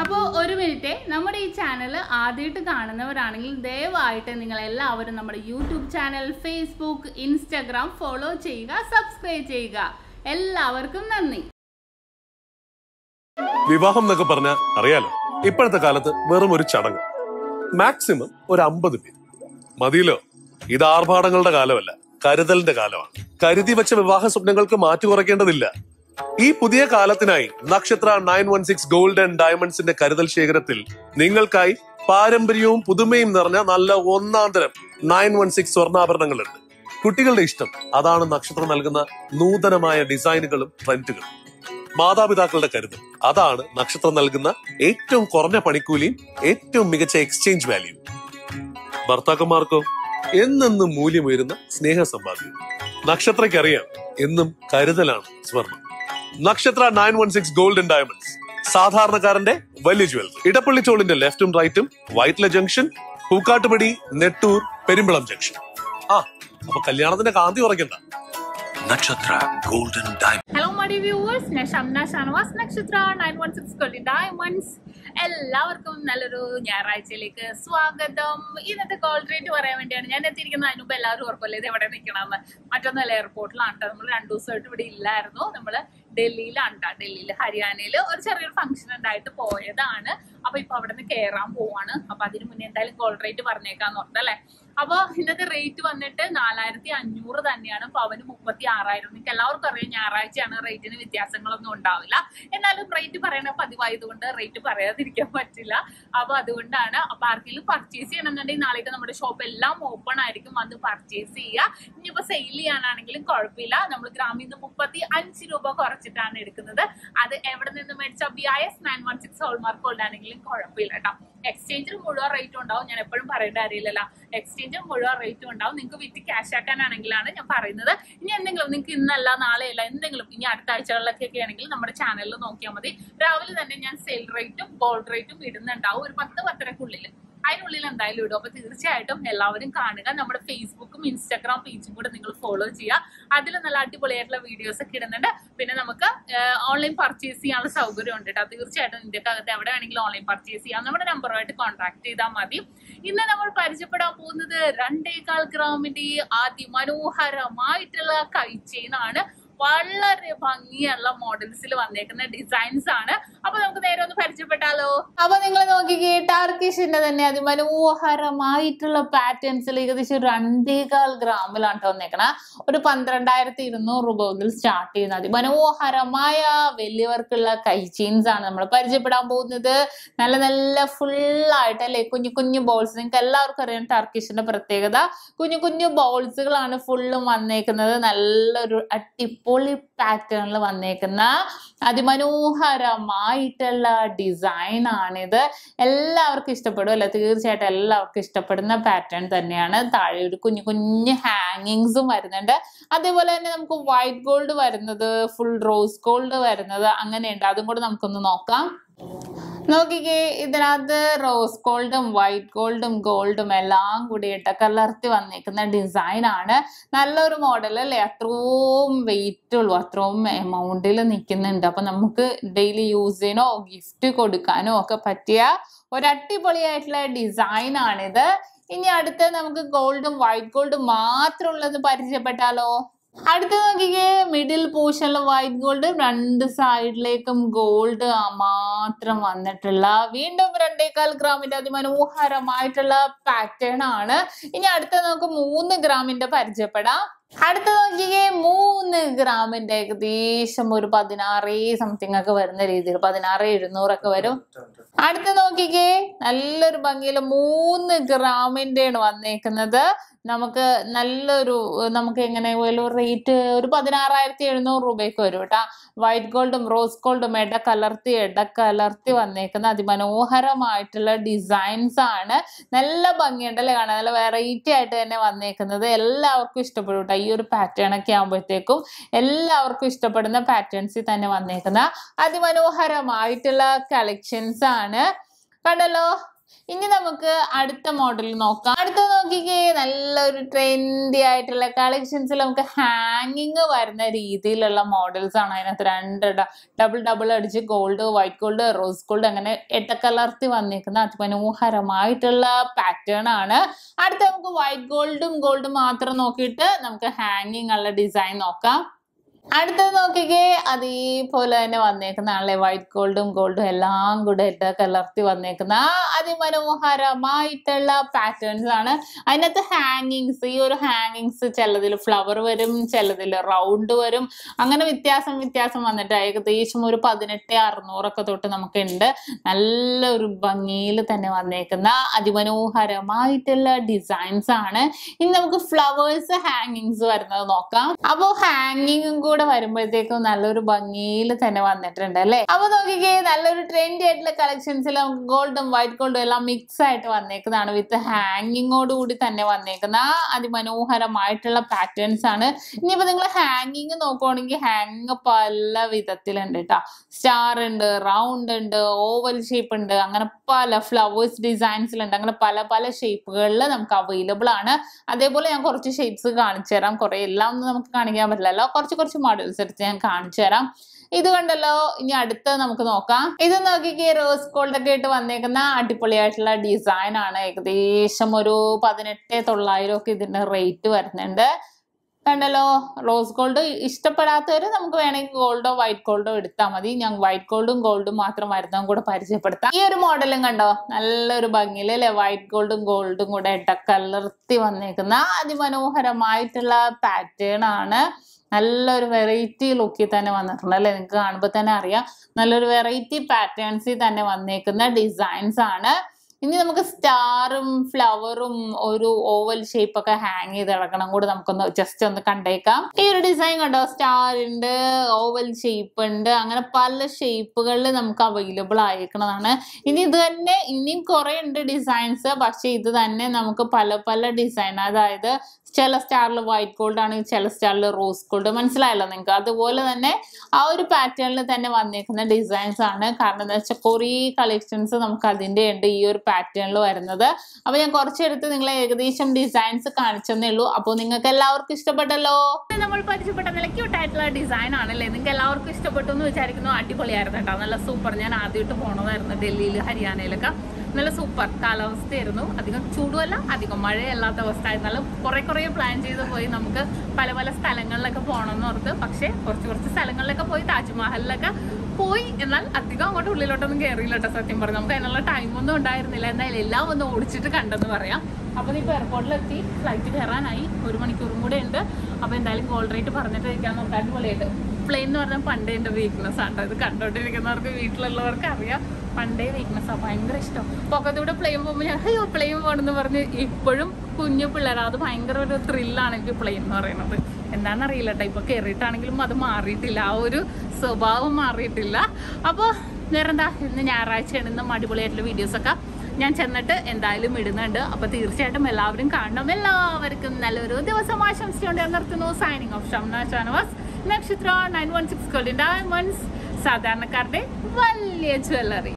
അപ്പോൾ ഒരു മിനിറ്റ് നമ്മുടെ ഈ ചാനൽ ആദ്യമായിട്ട് കാണുന്നവരാണെങ്കിൽ ദയവായിട്ട് നിങ്ങൾ എല്ലാവരും നമ്മുടെ YouTube channel Facebook Instagram follow ചെയ്യുക സബ്സ്ക്രൈബ് ചെയ്യുക എല്ലാവർക്കും നന്ദി വിവാഹം എന്നൊക്കെ പറഞ്ഞാൽ അറിയാലോ ഇപ്പോഴത്തെ കാലത്ത് വെറും ഒരു ചടങ്ങ് മാക്സിമം ഒരു അമ്പത് പേര് മതിയല്ലോ ഇത് ആർഭാടങ്ങളുടെ കാലമല്ല കരുതലിന്റെ കാലമാണ് കരുതി വെച്ച വിവാഹ സ്വപ്നങ്ങൾക്ക് മാറ്റി കുറയ്ക്കേണ്ടതില്ല ഈ പുതിയ കാലത്തിനായി Nakshatra nine one six gold and ഡയമണ്ട്സിന്റെ കരുതൽ ശേഖരത്തിൽ നിങ്ങൾക്കായി പാരമ്പര്യവും പുതുമയും നിറഞ്ഞ നല്ല ഒന്നാം തരം നയൻ വൺ സിക്സ് സ്വർണ്ണാഭരണങ്ങളുണ്ട് കുട്ടികളുടെ ഇഷ്ടം അതാണ് നക്ഷത്രം നൽകുന്ന നൂതനമായ ഡിസൈനുകളും ട്രെൻഡുകളും മാതാപിതാക്കളുടെ കരുതൽ അതാണ് നക്ഷത്രം നൽകുന്ന ഏറ്റവും കുറഞ്ഞ പണിക്കൂലിയും ഏറ്റവും മികച്ച എക്സ്ചേഞ്ച് വാല്യൂ ഭർത്താക്കന്മാർക്കോ എന്നെന്നും മൂല്യമുയരുന്ന സ്നേഹ സമ്പാദ്യം നക്ഷത്രയ്ക്കറിയാം എന്നും കരുതലാണ് സ്വർണം Nakshatra nine one six golden diamonds സാധാരണക്കാരന്റെ വലിയ ജ്വല്ലറി ഇടപ്പള്ളി ചോളിന്റെ ലെഫ്റ്റും റൈറ്റും വൈറ്റ്ല ജംഗ്ഷൻ പൂക്കാട്ടുപടി നെട്ടൂർ പെരുമ്പളം ജംഗ്ഷൻ ആ അപ്പൊ കല്യാണത്തിന്റെ കാന്തി ഉറക്കണ്ട Nakshatra Golden Diamond. ഹലോ മടി വ്യൂവേഴ്സ് ഞാൻ Shamna Shanavas Nakshatra nine one six gold diamonds എല്ലാവർക്കും നല്ലൊരു ഞായറാഴ്ചയിലേക്ക് സ്വാഗതം ഇന്നത്തെ ഗോൾഡ് റേറ്റ് പറയാൻ വേണ്ടിയാണ് ഞാൻ എത്തിയിരിക്കുന്നത് അതിന് മുമ്പ് എല്ലാവരും ഓർക്കുമല്ലേ ഇത് എവിടെ നിൽക്കണമെന്ന് മറ്റൊന്നല്ല എയർപോർട്ടിലാണ് കേട്ടോ നമ്മൾ രണ്ടു ദിവസമായിട്ട് ഇവിടെ ഇല്ലായിരുന്നു നമ്മൾ ഡൽഹിയിലാണ് കേട്ടോ ഡൽഹിയിൽ ഹരിയാനയിൽ ഒരു ചെറിയൊരു ഫംഗ്ഷൻ ഉണ്ടായിട്ട് പോയതാണ് അപ്പൊ ഇപ്പൊ അവിടെ നിന്ന് കയറാൻ പോവാണ് അപ്പൊ അതിന് മുന്നേ എന്തായാലും ഗോൾഡ് റേറ്റ് പറഞ്ഞേക്കാന്ന് ഓർത്തല്ലേ അപ്പൊ ഇന്നത്തെ റേറ്റ് വന്നിട്ട് നാലായിരത്തി അഞ്ഞൂറ് തന്നെയാണ് പവന് മുപ്പത്തി ആറായിരം നിങ്ങൾക്ക് എല്ലാവർക്കും അറിയാം ഞായറാഴ്ചയാണ് റേറ്റിന് വ്യത്യാസങ്ങളൊന്നും ഉണ്ടാവില്ല എന്നാലും റേറ്റ് പറയണ പതിവായതുകൊണ്ട് റേറ്റ് പറയാതിരിക്കാൻ പറ്റില്ല അപ്പൊ അതുകൊണ്ടാണ് അപ്പൊ ആർക്കെങ്കിലും പർച്ചേസ് ചെയ്യണമെന്നുണ്ടെങ്കിൽ നാളേക്ക് നമ്മുടെ ഷോപ്പ് എല്ലാം ഓപ്പൺ ആയിരിക്കും വന്ന് പർച്ചേസ് ചെയ്യുക ഇനിയിപ്പോ സെയിൽ ചെയ്യാനാണെങ്കിലും കുഴപ്പമില്ല നമ്മൾ ഗ്രാമിൽ നിന്ന് മുപ്പത്തി അഞ്ച് രൂപ കുറച്ചിട്ടാണ് എടുക്കുന്നത് അത് എവിടെ നിന്ന് മേടിച്ച B I S nine one six hallmark കൊണ്ടാണെങ്കിലും കുഴപ്പമില്ല കേട്ടോ എക്സ്ചേഞ്ചിൽ മുഴുവൻ റേറ്റ് ഉണ്ടാവും ഞാൻ എപ്പോഴും പറയേണ്ട അറിയില്ലല്ലോ എക്സ്ചേഞ്ചിൽ മുഴുവൻ റേറ്റ് ഉണ്ടാവും നിങ്ങൾക്ക് വിറ്റ് ക്യാഷ് ആക്കാനാണെങ്കിലാണ് ഞാൻ പറയുന്നത് ഇനി എന്തെങ്കിലും നിങ്ങൾക്ക് ഇന്നല്ല നാളെയല്ല എന്തെങ്കിലും ഇനി അടുത്ത ആഴ്ചകളിലൊക്കെ ആണെങ്കിൽ നമ്മുടെ ചാനലിൽ നോക്കിയാൽ മതി രാവിലെ തന്നെ ഞാൻ സെയിൽ റേറ്റും ഗോൾഡ് റേറ്റും ഇടുന്നുണ്ടാവും ഒരു പത്ത് പത്തരക്കുള്ളിൽ അതിനുള്ളിൽ എന്തായാലും ഇടും അപ്പൊ തീർച്ചയായിട്ടും എല്ലാവരും കാണുക നമ്മുടെ ഫേസ്ബുക്കും ഇൻസ്റ്റാഗ്രാം പേജും കൂടെ നിങ്ങൾ ഫോളോ ചെയ്യുക അതിൽ നല്ല അടിപൊളിയായിട്ടുള്ള വീഡിയോസ് ഒക്കെ ഇടുന്നുണ്ട് പിന്നെ നമുക്ക് ഓൺലൈൻ പർച്ചേസ് ചെയ്യാനുള്ള സൗകര്യം ഉണ്ട് കേട്ടോ തീർച്ചയായിട്ടും ഇന്ത്യക്ക് അകത്ത് എവിടെ വേണമെങ്കിലും ഓൺലൈൻ പർച്ചേസ് ചെയ്യാം നമ്മുടെ നമ്പറുമായിട്ട് കോൺടാക്ട് ചെയ്താൽ മതി ഇന്ന് നമ്മൾ പരിചയപ്പെടാൻ പോകുന്നത് രണ്ടേകാൽ ഗ്രാമിന്റെ അതിമനോഹരമായിട്ടുള്ള കൈച്ചെയിനാണ് വളരെ ഭംഗിയുള്ള മോഡൽസിൽ വന്നേക്കുന്ന ഡിസൈൻസ് ആണ് അപ്പൊ നമുക്ക് നേരെ ഒന്ന് പരിചയപ്പെട്ടാലോ അപ്പൊ നിങ്ങൾ നോക്കിക്കേ ടർക്കിഷിന്റെ തന്നെ അതിമനോഹരമായിട്ടുള്ള പാറ്റേൺസിൽ ഏകദേശം രണ്ടേകാൽ ഗ്രാമിലാണ് ട്ടോ വന്നേക്കണ ഒരു പന്ത്രണ്ടായിരത്തി ഇരുന്നൂറ് രൂപ മുതൽ സ്റ്റാർട്ട് ചെയ്യുന്ന അതിമനോഹരമായ വലിയവർക്കുള്ള കൈ ചെയിൻസ് ആണ് നമ്മൾ പരിചയപ്പെടാൻ പോകുന്നത് നല്ല നല്ല full ആയിട്ട് അല്ലെ കുഞ്ഞു കുഞ്ഞു ബോൾസ് നിങ്ങൾക്ക് എല്ലാവർക്കും അറിയാം ടർക്കിഷിന്റെ പ്രത്യേകത കുഞ്ഞു കുഞ്ഞു ബോൾസുകളാണ് ഫുള്ളും വന്നേക്കുന്നത് നല്ലൊരു അടിപൊളി പാറ്റേണിൽ വന്നേക്കുന്ന അതിമനോഹരമായിട്ടുള്ള ഡിസൈൻ ആണിത് എല്ലാവർക്കും ഇഷ്ടപ്പെടും അല്ലെ തീർച്ചയായിട്ടും എല്ലാവർക്കും ഇഷ്ടപ്പെടുന്ന പാറ്റേൺ തന്നെയാണ് താഴെ ഒരു കുഞ്ഞു കുഞ്ഞു ഹാങ്ങിങ്സും വരുന്നുണ്ട് അതേപോലെ തന്നെ നമുക്ക് വൈറ്റ് ഗോൾഡ് വരുന്നത് ഫുൾ റോസ് ഗോൾഡ് വരുന്നത് അങ്ങനെയുണ്ട് അതും കൂടെ നമുക്കൊന്ന് നോക്കാം നോക്കിക്കേ ഇതിനകത്ത് റോസ് ഗോൾഡും വൈറ്റ് ഗോൾഡും ഗോൾഡും എല്ലാം കൂടിയിട്ട് കലർത്തി വന്നേക്കുന്ന ഡിസൈൻ ആണ് നല്ലൊരു മോഡൽ അല്ലേ അത്രയും വെയിറ്റ് ഉള്ളൂ അത്രയും എമൗണ്ടിൽ നിൽക്കുന്നുണ്ട് അപ്പൊ നമുക്ക് ഡെയിലി യൂസിനോ ഗിഫ്റ്റ് കൊടുക്കാനോ ഒക്കെ പറ്റിയ ഒരു അടിപൊളിയായിട്ടുള്ള ഡിസൈൻ ആണിത് ഇനി അടുത്ത് നമുക്ക് ഗോൾഡും വൈറ്റ് ഗോൾഡും മാത്രം ഉള്ളത് പരിചയപ്പെട്ടാലോ അടുത്ത നോക്കിക്കേ മിഡിൽ പോർഷനിൽ വൈറ്റ് ഗോൾഡ് രണ്ട് സൈഡിലേക്കും ഗോൾഡ് മാത്രം വന്നിട്ടുള്ള വീണ്ടും രണ്ടേകാൽ ഗ്രാമിന്റെ അതിമനോഹരമായിട്ടുള്ള പാറ്റേൺ ആണ് ഇനി അടുത്ത നമുക്ക് മൂന്ന് ഗ്രാമിന്റെ പരിചയപ്പെടാം അടുത്ത നോക്കിക്കേ മൂന്ന് ഗ്രാമിന്റെ ഏകദേശം ഒരു പതിനാറ് സംതിങ് ഒക്കെ വരുന്ന രീതിയിൽ പതിനാറ് എഴുന്നൂറൊക്കെ വരും അടുത്ത നോക്കിക്കേ നല്ലൊരു ഭംഗിയിൽ മൂന്ന് ഗ്രാമിന്റെയാണ് വന്നേക്കുന്നത് നമുക്ക് നല്ലൊരു നമുക്ക് എങ്ങനെ ഒരു റേറ്റ് ഒരു പതിനാറായിരത്തി എഴുന്നൂറ് രൂപയ്ക്ക് വരും കേട്ടാ വൈറ്റ് ഗോൾഡും റോസ് ഗോൾഡും ഇട കലർത്തി ഇട കലർത്തി വന്നേക്കുന്ന അതിമനോഹരമായിട്ടുള്ള ഡിസൈൻസ് ആണ് നല്ല ഭംഗിയുണ്ട് അല്ലേ കാണാൻ നല്ല വെറൈറ്റി ആയിട്ട് തന്നെ വന്നേക്കുന്നത് എല്ലാവർക്കും ഇഷ്ടപ്പെടും കേട്ടോ ഈ ഒരു പാറ്റേൺ ഒക്കെ ആകുമ്പോഴത്തേക്കും എല്ലാവർക്കും ഇഷ്ടപ്പെടുന്ന പാറ്റേൺസിൽ തന്നെ വന്നേക്കുന്ന അതിമനോഹരമായിട്ടുള്ള കളക്ഷൻസ് ആണ് കണ്ടല്ലോ ഇനി നമുക്ക് അടുത്ത മോഡൽ നോക്കാം അടുത്ത നോക്കിക്കേ നല്ലൊരു ട്രെൻഡി ആയിട്ടുള്ള കളക്ഷൻസിൽ നമുക്ക് ഹാങ്ങിങ് വരുന്ന രീതിയിലുള്ള മോഡൽസ് ആണ് അതിനകത്ത് രണ്ട് ഡബിൾ ഡബിൾ അടിച്ച് gold white gold rose gold അങ്ങനെ എട്ടക്കലർത്തി വന്നിരിക്കുന്ന അതിമനോഹരമായിട്ടുള്ള പാറ്റേൺ ആണ് അടുത്ത നമുക്ക് വൈറ്റ് ഗോൾഡും ഗോൾഡും മാത്രം നോക്കിയിട്ട് നമുക്ക് ഹാങ്ങിങ് ഉള്ള ഡിസൈൻ നോക്കാം അടുത്തത് നോക്കിക്കേ അതേപോലെ തന്നെ വന്നേക്കുന്നതാണല്ലേ വൈറ്റ് ഗോൾഡും ഗോൾഡും എല്ലാം കൂടെ ഇട്ട് കലർത്തി വന്നേക്കുന്ന ആ അതിമനോഹരമായിട്ടുള്ള പാറ്റേൺസ് ആണ് അതിനകത്ത് ഹാങ്ങിങ്സ് ഈ ഒരു ഹാങ്ങിങ്സ് ചിലതിൽ ഫ്ലവർ വരും ചിലതിൽ റൗണ്ട് വരും അങ്ങനെ വ്യത്യാസം വ്യത്യാസം വന്നിട്ട് ഏകദേശം ഒരു പതിനെട്ട് അറുന്നൂറൊക്കെ തൊട്ട് നമുക്കുണ്ട് നല്ലൊരു ഭംഗിയിൽ തന്നെ വന്നേക്കുന്ന അതിമനോഹരമായിട്ടുള്ള ഡിസൈൻസ് ആണ് ഇനി നമുക്ക് ഫ്ലവേഴ്സ് ഹാങ്ങിങ്സ് വരുന്നത് നോക്കാം അപ്പോൾ ഹാങ്ങിങ്ങും കൂടെ വരുമ്പോഴത്തേക്കും നല്ലൊരു ഭംഗിയിൽ തന്നെ വന്നിട്ടുണ്ട് അല്ലേ അപ്പൊ നോക്കിക്കേ നല്ലൊരു ട്രെൻഡി ആയിട്ടുള്ള കളക്ഷൻസിൽ നമുക്ക് ഗോൾഡും വൈറ്റ് ഗോൾഡും എല്ലാം മിക്സ് ആയിട്ട് വന്നേക്കുന്നതാണ് വിത്ത് ഹാങ്ങിങ്ങോട് കൂടി തന്നെ വന്നേക്കുന്ന ആ അതിമനോഹരമായിട്ടുള്ള പാറ്റേൺസ് ആണ് ഇനിയിപ്പോ നിങ്ങൾ ഹാങ്ങിങ് നോക്കുവാണെങ്കിൽ ഹാങ് പല വിധത്തിലുണ്ട് കേട്ടോ സ്റ്റാർ ഉണ്ട് റൗണ്ട് ഉണ്ട് ഓവൽ ഷേപ്പ് ഉണ്ട് അങ്ങനെ പല ഫ്ലവേഴ്സ് ഡിസൈൻസിലുണ്ട് അങ്ങനെ പല പല ഷേപ്പുകളിൽ നമുക്ക് അവൈലബിൾ ആണ് അതേപോലെ ഞാൻ കുറച്ച് ഷേപ്സ് കാണിച്ചു തരാം കുറെ എല്ലാം ഒന്നും നമുക്ക് കാണിക്കാൻ പറ്റില്ലല്ലോ കുറച്ച് കുറച്ച് മോഡൽസ് എടുത്ത് ഞാൻ കാണിച്ചു തരാം ഇത് കണ്ടല്ലോ ഇനി അടുത്ത നമുക്ക് നോക്കാം ഇത് നോക്കിക്കേ റോസ് ഗോൾഡ് ഒക്കെ ഇട്ട് വന്നേക്കുന്ന അടിപൊളിയായിട്ടുള്ള ഡിസൈൻ ആണ് ഏകദേശം ഒരു പതിനെട്ട് തൊള്ളായിരം ഒക്കെ ഇതിന്റെ റേറ്റ് വരുന്നുണ്ട് കണ്ടല്ലോ റോസ് ഗോൾഡ് ഇഷ്ടപ്പെടാത്തവർ നമുക്ക് വേണമെങ്കിൽ ഗോൾഡോ വൈറ്റ് ഗോൾഡോ എടുത്താൽ മതി ഞാൻ വൈറ്റ് ഗോൾഡും ഗോൾഡും മാത്രം വരുന്നതും കൂടെ പരിചയപ്പെടുത്താം ഈ ഒരു മോഡലും കണ്ടോ നല്ലൊരു ഭംഗിയിൽ അല്ലെ വൈറ്റ് ഗോൾഡും ഗോൾഡും കൂടെ ഇടക്കലർത്തി വന്നേക്കുന്ന അതിമനോഹരമായിട്ടുള്ള പാറ്റേൺ ആണ് നല്ലൊരു വെറൈറ്റി ലുക്കിൽ തന്നെ വന്നിട്ടുണ്ട് അല്ലെ നിങ്ങൾക്ക് കാണുമ്പോൾ തന്നെ അറിയാം നല്ലൊരു വെറൈറ്റി പാറ്റേൺസിൽ തന്നെ വന്നേക്കുന്ന ഡിസൈൻസ് ആണ് ഇനി നമുക്ക് സ്റ്റാറും ഫ്ലവറും ഒരു ഓവൽ ഷേപ്പ് ഒക്കെ ഹാങ് ചെയ്ത് കിടക്കണം കൂടെ നമുക്കൊന്ന് ജസ്റ്റ് ഒന്ന് കണ്ടേക്കാം ഈ ഒരു ഡിസൈൻ കണ്ടോ സ്റ്റാർ ഉണ്ട് ഓവൽ ഷേപ്പ് ഉണ്ട് അങ്ങനെ പല ഷേപ്പുകളിൽ നമുക്ക് അവൈലബിൾ ആയിരിക്കുന്നതാണ് ഇനി ഇത് തന്നെ ഇനിയും കുറെ ഉണ്ട് ഡിസൈൻസ് പക്ഷെ ഇത് തന്നെ നമുക്ക് പല പല ഡിസൈൻ അതായത് ചില സ്റ്റാറിൽ വൈറ്റ് ഗോൾഡ് ആണെങ്കിൽ ചില സ്റ്റാറിൽ റോസ് ഗോൾഡ് മനസ്സിലായല്ലോ നിങ്ങൾക്ക് അതുപോലെ തന്നെ ആ ഒരു പാറ്റേണിൽ തന്നെ വന്നേക്കുന്ന ഡിസൈൻസ് ആണ് കാരണം എന്താ വെച്ചാൽ കുറേ കളക്ഷൻസ് നമുക്ക് അതിൻ്റെ ഉണ്ട് ഈ ഒരു പാറ്റേണിൽ വരുന്നത് അപ്പോൾ ഞാൻ കുറച്ചെടുത്ത് നിങ്ങളെ ഏകദേശം ഡിസൈൻസ് കാണിച്ചെന്നേ ഉള്ളൂ അപ്പോൾ നിങ്ങൾക്ക് എല്ലാവർക്കും ഇഷ്ടപ്പെട്ടല്ലോ നമ്മൾ പരിചയപ്പെട്ട നല്ല ക്യൂട്ടായിട്ടുള്ള ഡിസൈൻ ആണല്ലേ നിങ്ങൾക്ക് എല്ലാവർക്കും ഇഷ്ടപ്പെട്ടു എന്ന് വിചാരിക്കുന്നു അടിപൊളിയായിരുന്നു കേട്ടോ നല്ല സൂപ്പർ ഞാൻ ആദ്യമായിട്ട് പോണതായിരുന്നു ഡൽഹിയിൽ ഹരിയാനയിലൊക്കെ നല്ല സൂപ്പർ കാലാവസ്ഥയായിരുന്നു അധികം ചൂടുമല്ല അധികം മഴയല്ലാത്ത അവസ്ഥ ആയിരുന്നാലും കുറെ കുറെ പ്ലാൻ ചെയ്ത് പോയി നമുക്ക് പല പല സ്ഥലങ്ങളിലൊക്കെ പോകണം എന്ന് ഓർത്ത് പക്ഷേ കുറച്ച് കുറച്ച് സ്ഥലങ്ങളിലൊക്കെ പോയി താജ്മഹലിലൊക്കെ പോയി എന്നാൽ അധികം അങ്ങോട്ട് ഉള്ളിലോട്ടൊന്നും കയറിയില്ല കേട്ടോ സത്യം പറഞ്ഞു നമുക്ക് അതിനുള്ള ടൈമൊന്നും ഉണ്ടായിരുന്നില്ല എന്തായാലും എല്ലാം ഒന്ന് ഓടിച്ചിട്ട് കണ്ടെന്ന് പറയാം അപ്പോൾ ഇപ്പോൾ എയർപോർട്ടിലെത്തി ഫ്ലൈറ്റ് കയറാനായി ഒരു മണിക്കൂറും കൂടെ ഉണ്ട് അപ്പോൾ എന്തായാലും ഗോൾ റേറ്റ് പറഞ്ഞിട്ട് ഇരിക്കാൻ നോക്കാൻ പോലെയുണ്ട് പ്ലെയിൻ എന്ന് പറഞ്ഞാൽ പണ്ടേ എൻ്റെ വീക്ക്നെസ് ആണ് ഇത് കണ്ടോണ്ടിരിക്കുന്നവർക്ക് വീട്ടിലുള്ളവർക്ക് അറിയാം പണ്ടേ വീക്ക്നെസ് ആണ് ഭയങ്കര ഇഷ്ടം പൊക്കത്തൂടെ പ്ലെയിൻ പോകുമ്പോൾ ഞാൻ അയ്യോ പ്ലെയിൻ പോകണമെന്ന് പറഞ്ഞ് ഇപ്പോഴും കുഞ്ഞു പിള്ളേരാ അത് ഭയങ്കര ഒരു ത്രില്ലാണ് എനിക്ക് പ്ലെയിൻ എന്ന് പറയുന്നത് എന്താണെന്നറിയില്ല കേട്ടോ ഇപ്പോൾ കയറിയിട്ടാണെങ്കിലും അത് മാറിയിട്ടില്ല ആ ഒരു സ്വഭാവം മാറിയിട്ടില്ല അപ്പോൾ വേറെന്താ ഇന്ന് ഞായറാഴ്ചയാണ് ഇന്നും അടിപൊളിയായിട്ടുള്ള വീഡിയോസൊക്കെ ഞാൻ ചെന്നിട്ട് എന്തായാലും ഇടുന്നുണ്ട് അപ്പോൾ തീർച്ചയായിട്ടും എല്ലാവരും കാണണം എല്ലാവർക്കും നല്ലൊരു ദിവസം ആശംസിച്ചുകൊണ്ട് ഞാൻ നിർത്തുന്നു signing off Shamna Shanavas Nakshatra nine one six golden diamonds സാധാരണക്കാരുടെ വലിയ ജ്വല്ലറി